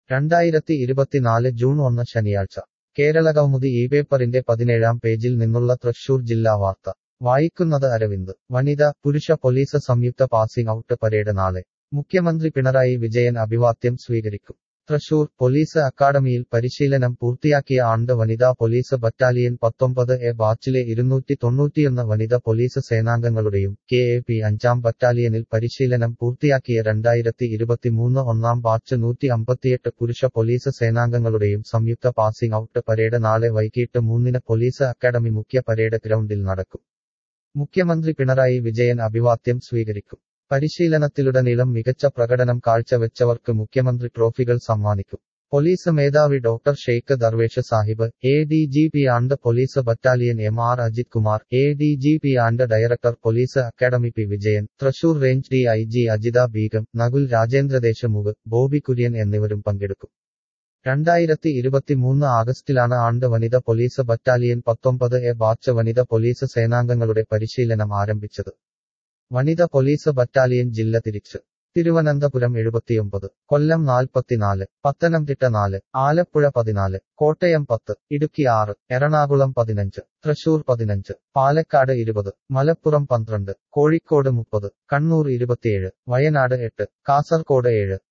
രണ്ടായിരത്തി ഇരുപത്തിനാല് ജൂൺ ഒന്ന് ശനിയാഴ്ച കേരളകൗമുദി ഈ പേപ്പറിന്റെ പതിനേഴാം പേജിൽ നിന്നുള്ള തൃശൂർ ജില്ലാ വാർത്ത വായിക്കുന്നത് അരവിന്ദ് വനിത പുരുഷ പോലീസ് സംയുക്ത പാസിംഗ് ഔട്ട് പരേഡ് നാളെ മുഖ്യമന്ത്രി പിണറായി വിജയൻ അഭിവാദ്യം സ്വീകരിക്കും തൃശൂർ പോലീസ് അക്കാഡമിയിൽ പരിശീലനം പൂർത്തിയാക്കിയ ആണ്ട് വനിതാ പോലീസ് ബറ്റാലിയൻ പത്തൊമ്പത് എ ബാച്ചിലെ ഇരുന്നൂറ്റി തൊണ്ണൂറ്റിയൊന്ന് വനിത പോലീസ് സേനാംഗങ്ങളുടെയും കെ എ പി അഞ്ചാം ബറ്റാലിയനിൽ പരിശീലനം പൂർത്തിയാക്കിയ രണ്ടായിരത്തി ഇരുപത്തിമൂന്ന് ഒന്നാം ബാച്ച് നൂറ്റി അമ്പത്തിയെട്ട് പുരുഷ പോലീസ് സേനാംഗങ്ങളുടെയും സംയുക്ത പാസിംഗ് ഔട്ട് പരേഡ് നാളെ വൈകിട്ട് മൂന്നിന് പോലീസ് അക്കാഡമി മുഖ്യ പരേഡ് ഗ്രൗണ്ടിൽ നടക്കും മുഖ്യമന്ത്രി പിണറായി വിജയൻ അഭിവാദ്യം സ്വീകരിക്കും പരിശീലനത്തിലുടനീളം മികച്ച പ്രകടനം കാഴ്ചവെച്ചവർക്ക് മുഖ്യമന്ത്രി ട്രോഫികൾ സമ്മാനിക്കും പോലീസ് മേധാവി doctor Sheikh Darvesh Sahib A D G P and police battalion M R Ajith Kumar A D G P and director police academy P Vijayan Thrissur range D I G Ajitha Begum Nakul Rajendra Deshmukh Bobby Kurian എന്നിവരും പങ്കെടുക്കും രണ്ടായിരത്തി ഇരുപത്തിമൂന്ന് ആഗസ്റ്റിലാണ് ആണ്ട് വനിത പോലീസ് ബറ്റാലിയൻ പത്തൊമ്പത് എ ബാച്ച് വനിത പോലീസ് സേനാംഗങ്ങളുടെ പരിശീലനം ആരംഭിച്ചത് വനിത പോലീസ് ബറ്റാലിയൻ ജില്ല തിരിച്ച് തിരുവനന്തപുരം എഴുപത്തിയൊമ്പത് കൊല്ലം നാൽപ്പത്തിനാല് പത്തനംതിട്ട നാല് ആലപ്പുഴ പതിനാല് കോട്ടയം പത്ത് ഇടുക്കി ആറ് എറണാകുളം പതിനഞ്ച് തൃശൂർ പതിനഞ്ച് പാലക്കാട് ഇരുപത് മലപ്പുറം പന്ത്രണ്ട് കോഴിക്കോട് മുപ്പത് കണ്ണൂർ ഇരുപത്തിയേഴ് വയനാട് എട്ട് കാസർകോട് ഏഴ്